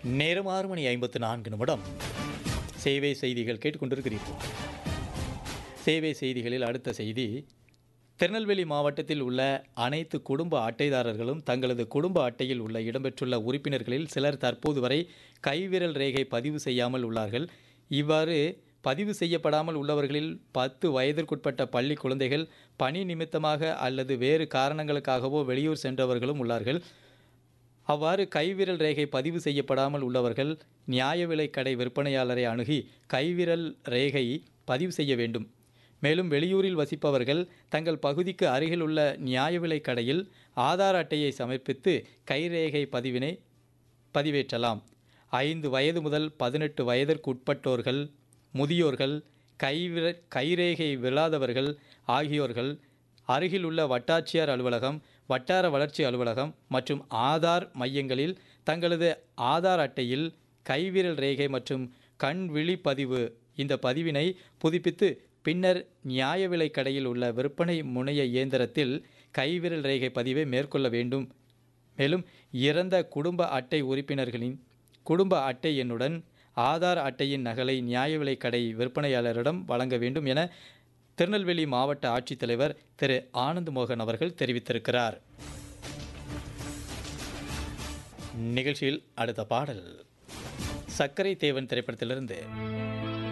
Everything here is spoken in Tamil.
நேரம் ஆறு மணி ஐம்பத்து நான்கு நிமிடம் சேவை செய்திகள் கேட்டுக்கொண்டிருக்கிறீர்கள் சேவை செய்திகளில் அடுத்த செய்தி திருநெல்வேலி மாவட்டத்தில் உள்ள அனைத்து குடும்ப அட்டைதாரர்களும் தங்களது குடும்ப அட்டையில் உள்ள இடம்பெற்றுள்ள உறுப்பினர்களில் சிலர் தற்போது வரை கைவிரல் ரேகை பதிவு செய்யாமல் உள்ளார்கள் இவ்வாறு பதிவு செய்யப்படாமல் உள்ளவர்களில் பத்து வயதிற்குட்பட்ட பள்ளி குழந்தைகள் பணி நிமித்தமாக அல்லது வேறு காரணங்களுக்காகவோ வெளியூர் சென்றவர்களும் உள்ளார்கள் அவ்வாறு கைவிரல் ரேகை பதிவு செய்யப்படாமல் உள்ளவர்கள் நியாய விலைக் கடை விற்பனையாளரை அணுகி கைவிரல் ரேகை பதிவு செய்ய வேண்டும் மேலும் வெளியூரில் வசிப்பவர்கள் தங்கள் பகுதிக்கு அருகில் உள்ள நியாய விலைக் கடையில் ஆதார் அட்டையை சமர்ப்பித்து கைரேகை பதிவினை பதிவேற்றலாம் ஐந்து வயது முதல் பதினெட்டு வயதிற்கு உட்பட்டோர்கள் முதியோர்கள் கைவிர கைரேகை விழாதவர்கள் ஆகியோர்கள் அருகில் உள்ள வட்டாட்சியர் அலுவலகம் வட்டார வளர்ச்சி அலுவலகம் மற்றும் ஆதார் மையங்களில் தங்களது ஆதார் அட்டையில் கைவிரல் ரேகை மற்றும் கண் விழி பதிவு இந்த பதிவினை புதுப்பித்து பின்னர் நியாய விலைக் கடையில் உள்ள விற்பனை முனைய இயந்திரத்தில் கைவிரல் ரேகை பதிவை மேற்கொள்ள வேண்டும் மேலும் இறந்த குடும்ப அட்டை உறுப்பினர்களின் குடும்ப அட்டை எண்ணுடன் ஆதார் அட்டையின் நகலை நியாய விலைக் கடை விற்பனையாளரிடம் வழங்க வேண்டும் என திருநெல்வேலி மாவட்ட ஆட்சித்தலைவர் திரு ஆனந்த் மோகன் அவர்கள் தெரிவித்திருக்கிறார் நிகழ்ச்சியில் அடுத்த பாடல் சர்க்கரை தேவன் திரைப்படத்திலிருந்து